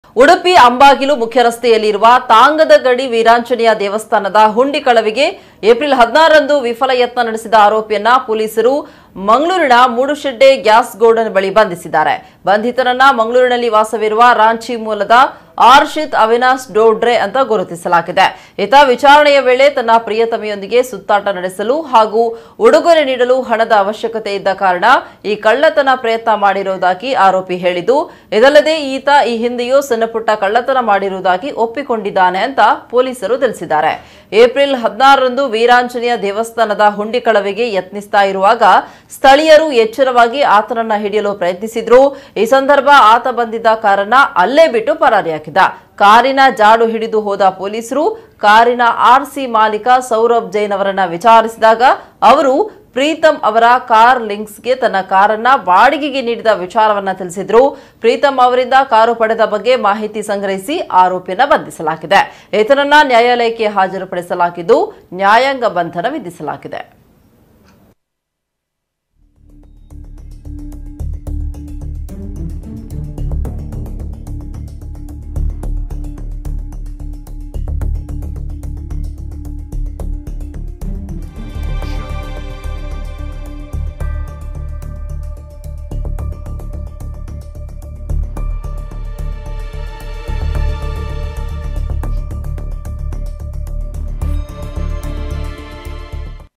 ಉಡುಪಿ ಅಂಬಾಗಿಲು ಮುಖ್ಯ ರಸ್ತೆಯಲ್ಲಿರುವ ತಾಂಗದ ಗಡಿ ವೀರಾಂಜನೇಯ ದೇವಸ್ಥಾನದ ಹುಂಡಿ ಕಳವಿಗೆ ಏಪ್ರಿಲ್ ಹದಿನಾರರಂದು ವಿಫಲ ಯತ್ನ ನಡೆಸಿದ ಆರೋಪಿಯನ್ನ ಪೊಲೀಸರು ಮಂಗಳೂರಿನ ಮೂಡುಶೆಡ್ಡೆ ಗ್ಯಾಸ್ ಗೋಡನ್ ಬಳಿ ಬಂಧಿಸಿದ್ದಾರೆ ಬಂಧಿತರನ್ನ ಮಂಗಳೂರಿನಲ್ಲಿ ವಾಸವಿರುವ ರಾಂಚಿ ಮೂಲದ ಆರ್ಷಿತ್ ಅವಿನಾಶ್ ಡೋಡ್ರೆ ಅಂತ ಗುರುತಿಸಲಾಗಿದೆ ಈತ ವಿಚಾರಣೆಯ ವೇಳೆ ತನ್ನ ಪ್ರಿಯತಮೆಯೊಂದಿಗೆ ಸುತ್ತಾಟ ನಡೆಸಲು ಹಾಗೂ ಉಡುಗೊರೆ ನೀಡಲು ಹಣದ ಅವಶ್ಯಕತೆ ಇದ್ದ ಕಾರಣ ಈ ಕಳ್ಳತನ ಪ್ರಯತ್ನ ಮಾಡಿರುವುದಾಗಿ ಆರೋಪಿ ಹೇಳಿದ್ದು ಇದಲ್ಲದೆ ಈತ ಈ ಹಿಂದೆಯೂ ಸಣ್ಣಪುಟ್ಟ ಕಳ್ಳತನ ಮಾಡಿರುವುದಾಗಿ ಒಪ್ಪಿಕೊಂಡಿದ್ದಾನೆ ಅಂತ ಪೊಲೀಸರು ತಿಳಿಸಿದ್ದಾರೆ ಏಪ್ರಿಲ್ ಹದಿನಾರರಂದು ವೀರಾಂಜನೇಯ ದೇವಸ್ಥಾನದ ಹುಂಡಿ ಕಳವಿಗೆ ಯತ್ನಿಸ್ತಾ ಇರುವಾಗ ಸ್ಥಳೀಯರು ಎಚ್ಚರವಾಗಿ ಆತನನ್ನ ಹಿಡಿಯಲು ಪ್ರಯತ್ನಿಸಿದ್ರು ಈ ಸಂದರ್ಭ ಆತ ಬಂದಿದ್ದ ಕಾರನ್ನ ಅಲ್ಲೇ ಬಿಟ್ಟು ಪರಾರಿಯಾಗಿದ್ದ ಕಾರಿನ ಜಾಡು ಹಿಡಿದು ಹೋದ ಪೊಲೀಸರು ಕಾರಿನ ಆರ್ಸಿ ಮಾಲೀಕ ಸೌರಭ್ ಜೈನ್ ಅವರನ್ನ ವಿಚಾರಿಸಿದಾಗ ಅವರು ಪ್ರೀತಂ ಅವರ ಕಾರ್ ಲಿಂಕ್ಸ್ಗೆ ತನ್ನ ಕಾರನ್ನ ಬಾಡಿಗೆಗೆ ನೀಡಿದ ವಿಚಾರವನ್ನ ತಿಳಿಸಿದ್ರು ಪ್ರೀತಂ ಅವರಿಂದ ಕಾರು ಪಡೆದ ಬಗ್ಗೆ ಮಾಹಿತಿ ಸಂಗ್ರಹಿಸಿ ಆರೋಪಿಯನ್ನ ಬಂಧಿಸಲಾಗಿದೆ ಈತನನ್ನ ನ್ಯಾಯಾಲಯಕ್ಕೆ ಹಾಜರುಪಡಿಸಲಾಗಿದ್ದು ನ್ಯಾಯಾಂಗ ಬಂಧನ ವಿಧಿಸಲಾಗಿದೆ